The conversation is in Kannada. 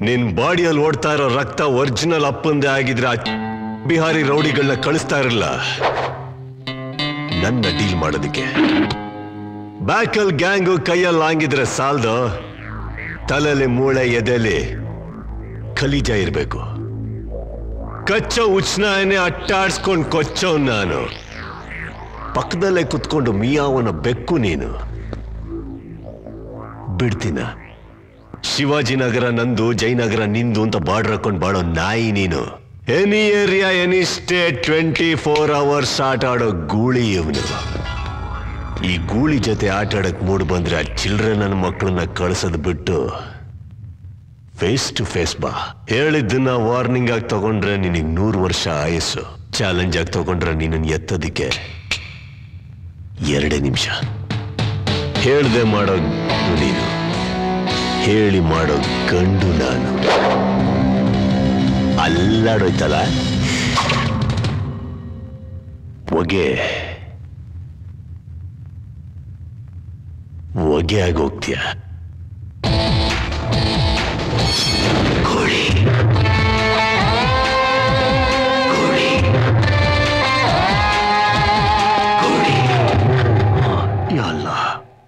ನಿನ್ ಬಾಡಿಯಲ್ಲಿ ಓಡ್ತಾ ಇರೋ ರಕ್ತ ಒರಿಜಿನಲ್ ಅಪ್ಪಂದೇ ಆಗಿದ್ರೆ ಆ ಬಿಹಾರಿ ರೌಡಿಗಳನ್ನ ಕಳಿಸ್ತಾ ಇರಲ್ಲ ನನ್ನ ಡೀಲ್ ಮಾಡೋದಕ್ಕೆ ಬ್ಯಾಕಲ್ ಗ್ಯಾಂಗು ಕೈಯಲ್ಲಿ ಹಾಂಗಿದ್ರೆ ಸಾಲ್ದು ತಲೆಲಿ ಮೂಳೆ ಎದೆಲಿ ಖಲೀಜ ಇರಬೇಕು ಕಚ್ಚೋ ಉಚ್ನಾಯನೆ ಅಟ್ಟಾಡ್ಸ್ಕೊಂಡು ಕೊಚ್ಚೋ ನಾನು ಪಕ್ಕದಲ್ಲೇ ಕುತ್ಕೊಂಡು ಮಿಯಾವನ ಬೆಕ್ಕು ನೀನು ಬಿಡ್ತೀನ ಶಿವಾಜಿನಗರ ನಂದು ಜಯನಗರ ನಿಂದು ಅಂತ ಬಾರ್ಡರ್ ಹಾಕೊಂಡು ಬಾಳೋ ನಾಯಿ ನೀನು any area any state twenty four hours ಆಟ ಆಡೋ ಗೂಳಿ ಇವನು ಈ ಗೂಳಿ ಜೊತೆ ಆಟ ಆಡಕ್ ಮೂಡ್ ಬಂದ್ರೆ ಆ ಚಿಲ್ಡ್ರೆ ನನ್ನ ಮಕ್ಕಳನ್ನ ಕಳ್ಸೋದ್ ಬಿಟ್ಟು ಫೇಸ್ ಟು ಫೇಸ್ ಬಾ ಹೇಳಿದ್ದನ್ನ ವಾರ್ನಿಂಗ್ ಆಗಿ ತಗೊಂಡ್ರೆ ನಿನಗೆ ನೂರು ವರ್ಷ ಆಯಸ್ಸು ಚಾಲೆಂಜ್ ಆಗಿ ತಗೊಂಡ್ರೆ ನಿನ್ನನ್ನು ಎತ್ತೋದಿಕ್ಕೆ ಎರಡೇ ನಿಮಿಷ ಹೇಳ್ದೆ ಮಾಡೋ ನೀನು ಹೇಳಿ ಮಾಡೋ ಗಂಡು ನಾನು ಅಲ್ಲಾಡೋಯ್ತಲ್ಲ ಹೊಗೆ ಹೊಗೆ ಆಗೋಗ್ತೀಯ ಕೋಳಿ